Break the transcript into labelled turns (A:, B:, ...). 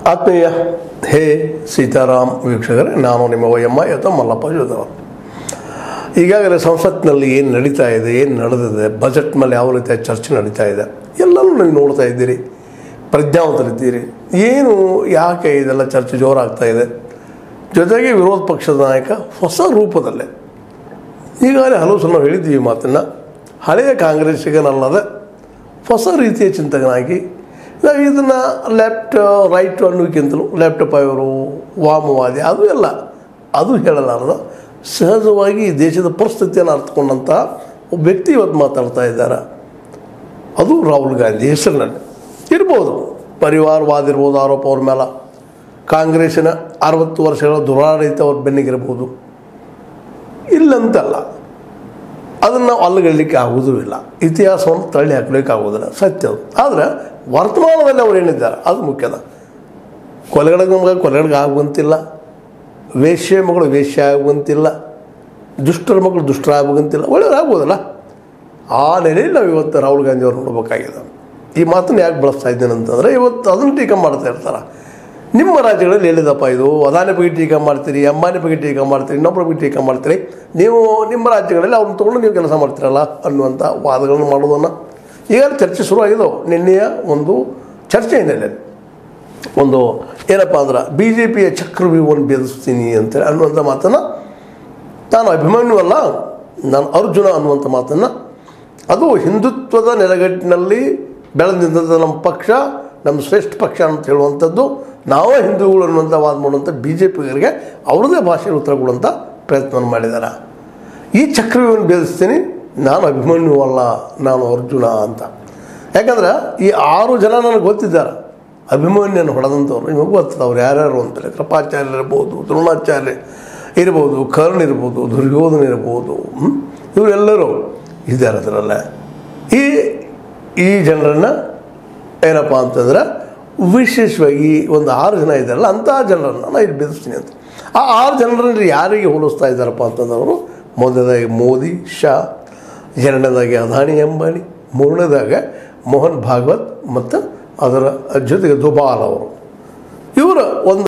A: ಆತ್ಮೀಯ ಹೇ ಸೀತಾರಾಮ್ ವೀಕ್ಷಕರೇ ನಾನು ನಿಮ್ಮ ವೈಎಮ್ಮ ಯತ ಮಲ್ಲಪ್ಪ ಜೋದವ ಈಗಾಗಲೇ ಸಂಸತ್ನಲ್ಲಿ ಏನು ನಡೀತಾ ಇದೆ ಏನು ನಡೆದಿದೆ ಬಜೆಟ್ ಮೇಲೆ ಯಾವ ರೀತಿಯ ಚರ್ಚೆ ನಡೀತಾ ಇದೆ ಎಲ್ಲನೂ ನೀವು ನೋಡ್ತಾ ಇದ್ದೀರಿ ಪ್ರಜ್ಞಾವಂತರಿದ್ದೀರಿ ಏನು ಯಾಕೆ ಇದೆಲ್ಲ ಚರ್ಚೆ ಜೋರಾಗ್ತಾ ಇದೆ ಜೊತೆಗೆ ವಿರೋಧ ಪಕ್ಷದ ನಾಯಕ ಹೊಸ ರೂಪದಲ್ಲೇ ಈಗಾಗಲೇ ಹಲವು ಸಲ ನಾವು ಹೇಳಿದ್ದೀವಿ ಈ ಮಾತನ್ನು ಹಳೆಯ ಕಾಂಗ್ರೆಸ್ಸಿಗನಲ್ಲದೆ ಹೊಸ ರೀತಿಯ ಚಿಂತಕನಾಗಿ ನಾವು ಇದನ್ನು ಲೆಫ್ಟ್ ರೈಟ್ ಅನ್ನೋಕ್ಕಿಂತಲೂ ಲೆಫ್ಟ್ ಪೈವರು ವಾಮವಾದಿ ಅದು ಎಲ್ಲ ಅದು ಹೇಳಲಾರದ ಸಹಜವಾಗಿ ಈ ದೇಶದ ಪರಿಸ್ಥಿತಿಯನ್ನು ಅರ್ಥಕೊಂಡಂತಹ ಒಬ್ಬ ವ್ಯಕ್ತಿ ಇವತ್ತು ಮಾತಾಡ್ತಾ ಇದ್ದಾರೆ ಅದು ರಾಹುಲ್ ಗಾಂಧಿ ಹೆಸರಿನಲ್ಲಿ ಇರ್ಬೋದು ಪರಿವಾರವಾದ ಇರ್ಬೋದು ಆರೋಪ ಅವ್ರ ಮೇಲೆ ಕಾಂಗ್ರೆಸ್ಸಿನ ಅರವತ್ತು ವರ್ಷಗಳ ದುರಾಡಳಿತ ಅವ್ರ ಬೆನ್ನಿಗಿರ್ಬೋದು ಇಲ್ಲಂತಲ್ಲ ಅದನ್ನು ನಾವು ಅಲ್ಲಗಳ್ಳಲಿಕ್ಕೆ ಆಗುವುದೂ ಇಲ್ಲ ಇತಿಹಾಸವನ್ನು ತಳ್ಳಿ ಹಾಕಲಿಕ್ಕೆ ಆಗೋದಿಲ್ಲ ಸತ್ಯ ಅದು ಆದರೆ ವರ್ತಮಾನದಲ್ಲಿ ಅವ್ರು ಏನಿದ್ದಾರೆ ಅದು ಮುಖ್ಯದ ಕೊಲೆಗಡೆ ನಮ್ಗೆ ಕೊಲೆಗಡೆಗೆ ಆಗುವಂತಿಲ್ಲ ವೇಶ್ಯ ಮಗಳು ವೇಶ್ಯ ಆಗುವಂತಿಲ್ಲ ದುಷ್ಟರ ಮಗಳು ದುಷ್ಟರಾಗುವಂತಿಲ್ಲ ಒಳ್ಳೆಯದಾಗ್ಬೋದಲ್ಲ ಆ ನೆಲೆಯಲ್ಲಿ ನಾವು ಇವತ್ತು ರಾಹುಲ್ ಗಾಂಧಿ ಅವ್ರು ನೋಡ್ಬೇಕಾಗಿದೆ ಈ ಮಾತನ್ನು ಯಾಕೆ ಬಳಸ್ತಾ ಇದ್ದೇನೆ ಅಂತಂದರೆ ಇವತ್ತು ಅದನ್ನು ಟೀಕೆ ಮಾಡ್ತಾ ಇರ್ತಾರೆ ನಿಮ್ಮ ರಾಜ್ಯಗಳಲ್ಲಿ ಎಲ್ಲಿದಪ್ಪ ಇದು ಅದಾನಿ ಬಗ್ಗೆ ಟೀಕೆ ಮಾಡ್ತೀರಿ ಅಂಬಾನಿ ಬಗ್ಗೆ ಟೀಕೆ ಮಾಡ್ತೀರಿ ಇನ್ನೊಬ್ಬರ ಬಗ್ಗೆ ಟೀಕೆ ಮಾಡ್ತೀರಿ ನೀವು ನಿಮ್ಮ ರಾಜ್ಯಗಳಲ್ಲಿ ಅವ್ರನ್ನ ತೊಗೊಂಡು ನೀವು ಕೆಲಸ ಮಾಡ್ತೀರಲ್ಲ ಅನ್ನುವಂಥ ವಾದಗಳನ್ನು ಮಾಡೋದನ್ನು ಈಗ ಚರ್ಚೆ ಶುರುವಾಗಿದ್ದವು ನಿನ್ನೆಯ ಒಂದು ಚರ್ಚೆ ಹಿನ್ನೆಲೆಯಲ್ಲಿ ಒಂದು ಏನಪ್ಪ ಅಂದ್ರೆ ಬಿ ಜೆ ಪಿಯ ಚಕ್ರವ್ಯೂಹವನ್ನು ಭೇದಿಸ್ತೀನಿ ಅಂತೇಳಿ ಅನ್ನುವಂಥ ಮಾತನ್ನು ನಾನು ಅಭಿಮನ್ಯು ಅಲ್ಲ ನಾನು ಅರ್ಜುನ ಅನ್ನುವಂಥ ಮಾತನ್ನು ಅದು ಹಿಂದುತ್ವದ ನೆಲೆಗಟ್ಟಿನಲ್ಲಿ ಬೆಳೆದಿದ್ದಂಥ ನಮ್ಮ ಪಕ್ಷ ನಮ್ಮ ಶ್ರೇಷ್ಠ ಪಕ್ಷ ಅಂತ ಹೇಳುವಂಥದ್ದು ನಾವೇ ಹಿಂದೂಗಳು ಅನ್ನುವಂಥ ವಾದ ಮಾಡುವಂಥ ಬಿ ಜೆ ಪಿಗರಿಗೆ ಅವ್ರದ್ದೇ ಭಾಷೆಯಲ್ಲಿ ಉತ್ತರ ಕೊಡುವಂಥ ಪ್ರಯತ್ನ ಮಾಡಿದ್ದಾರೆ ಈ ಚಕ್ರವ್ಯೂಹವನ್ನು ಭೇದಿಸ್ತೀನಿ ನಾನು ಅಭಿಮನ್ಯು ಅಲ್ಲ ನಾನು ಅರ್ಜುನ ಅಂತ ಯಾಕಂದ್ರೆ ಈ ಆರು ಜನ ನನಗೆ ಗೊತ್ತಿದ್ದಾರೆ ಅಭಿಮನ್ಯನ ಹೊಡೆದಂಥವ್ರು ನಿಮಗೆ ಗೊತ್ತದ ಅವ್ರು ಯಾರ್ಯಾರು ಅಂತೇಳಿ ಕೃಪಾಚಾರ್ಯ ಇರ್ಬೋದು ದ್ರೋಣಾಚಾರ್ಯ ಇರ್ಬೋದು ಕರ್ಣ ಇರ್ಬೋದು ದುರ್ಯೋಧನ ಇರ್ಬೋದು ಹ್ಮ್? ಇವರೆಲ್ಲರೂ ಇದ್ದಾರೆ ಅದರಲ್ಲ ಈ ಈ ಜನರನ್ನು ಏನಪ್ಪ ಅಂತಂದ್ರೆ ವಿಶೇಷವಾಗಿ ಒಂದು ಆರು ಜನ ಇದ್ದಾರಲ್ಲ ಅಂತಹ ಜನರನ್ನು ನಾನು ಇಲ್ಲಿ ಬೆದರ್ಸ್ತೀನಿ ಅಂತ ಆ ಆರು ಜನರಲ್ಲಿ ಯಾರಿಗೆ ಹೋಲಿಸ್ತಾ ಇದ್ದಾರಪ್ಪ ಅಂತಂದ್ರೆ ಅವರು ಮೊದಲನೇದಾಗಿ ಮೋದಿ ಶಾ ಎರಡನೇದಾಗಿ ಅದಾನಿ ಅಂಬಾನಿ ಮೂರನೇದಾಗ ಮೋಹನ್ ಭಾಗವತ್ ಮತ್ತು ಅದರ ಜೊತೆಗೆ ದುಬಾಲ್ ಅವರು ಇವರ ಒಂದು